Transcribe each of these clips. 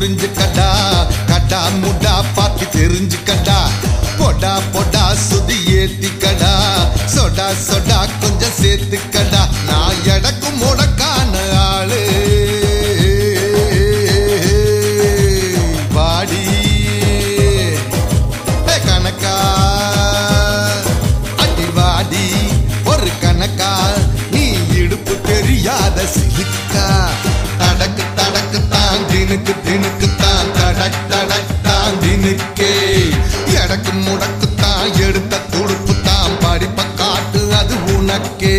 புரிஞ்சுக்கடா கடா முடா பார்த்து தெரிஞ்சுக்கடா பொடா பொடா சுதி ஏத்திக்கடா சொடா சொடா கொஞ்சம் சேர்த்துக்கடா நான் எடக்கும் முடக்கான ஆளு வாடி ஏ கணக்கா அடிவாடி ஒரு கணக்கா நீ இடுப்பு தெரியாத சிலுக்கா தடக்கு தடக்கு தான் தினுக்கு தினுக்கு தான் தடக் தடக் தான் தினுக்கே எடக்கு முடக்கு தான் எடுத்த துடுப்பு தான் படிப்ப காட்டு அது உனக்கே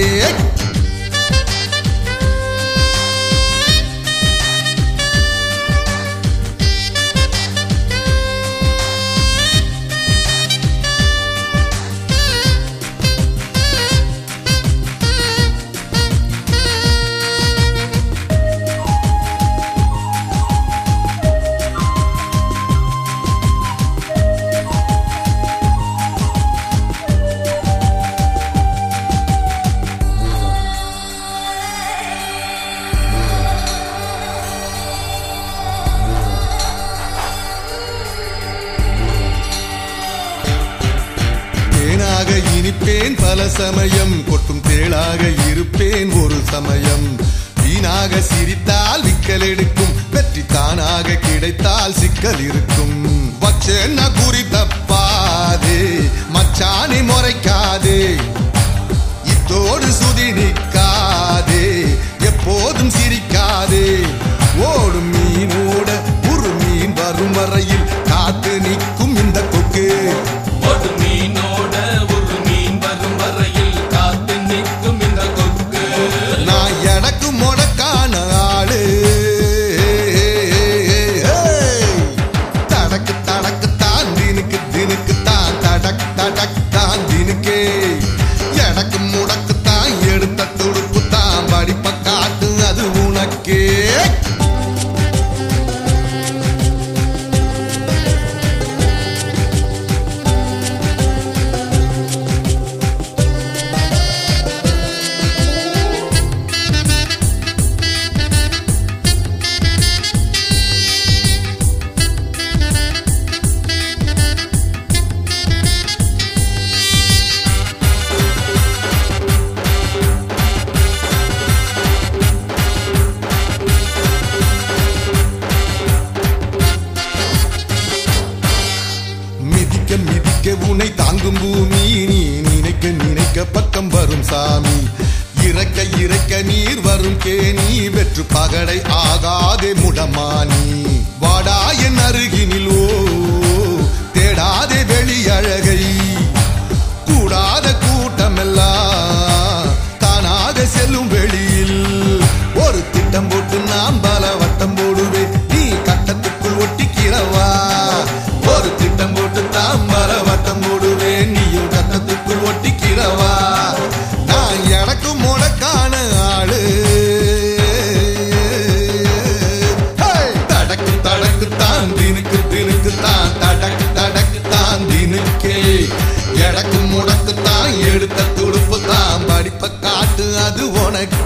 தேனாக இனிப்பேன் பல சமயம் கொட்டும் தேளாக இருப்பேன் ஒரு சமயம் வீணாக சிரித்தால் விக்கல் எடுக்கும் வெற்றி தானாக கிடைத்தால் சிக்கல் இருக்கும் வச்சேன்னா குறி தப்பாதே மச்சானி முறைக்காதே இத்தோடு சுதி நிற்காதே எப்போதும் சிரிக்காதே ஓடும் மீனோட ஒரு மீன் வரும் வரையில் காத்து நிற்கும் இந்த கொக்கு ஒரு மீனோட ஒரு மீன் வரும் வரையில் காத்து நிற்கும் இந்த கொக்கு நான் எனக்கு முடக்கான ஆளு தடக்கு தடக்கு தான் தினுக்கு தினுக்கு தான் தடக் தடக் தான் தினுக்கே எனக்கு முடக்கு தான் எடுத்த துடுப்பு தான் படிப்ப காட்டு அது உனக்கே மிதிக்க மிதிக்க உன்னை தாங்கும் பூமி நீ நினைக்க நினைக்க பக்கம் வரும் சாமி இறக்க இறக்க நீர் வரும் கேணி வெற்று பகடை ஆகாதே முடமானி வாடா என் அருகினில் ஓ தேடாதே வெளி அழகை கூடாத கூட்டமெல்லாம் தானாக செல்லும் வெளியில் ஒரு திட்டம் போட்டு நாம் பல வட்டம் போடுவேன் நீ கட்டத்துக்குள் ஒட்டிக்கிறவா ஒரு திட்டம் போட்டு தாம் பல வட்டம் போடுவேன் நீயும் கட்டத்துக்குள் ஒட்டிக்கிறவா நான் எனக்கு முடக்கான ஆளு ஹே! தடக்கு தடக்கு தான் தினுக்கு தினுக்கு தான் தடக்கு தடக்கு தான் தினுக்கே எடக்கு முடக்கு தான் எடுத்த துடுப்பு தான் படிப்ப காட்டு அது உனக்கு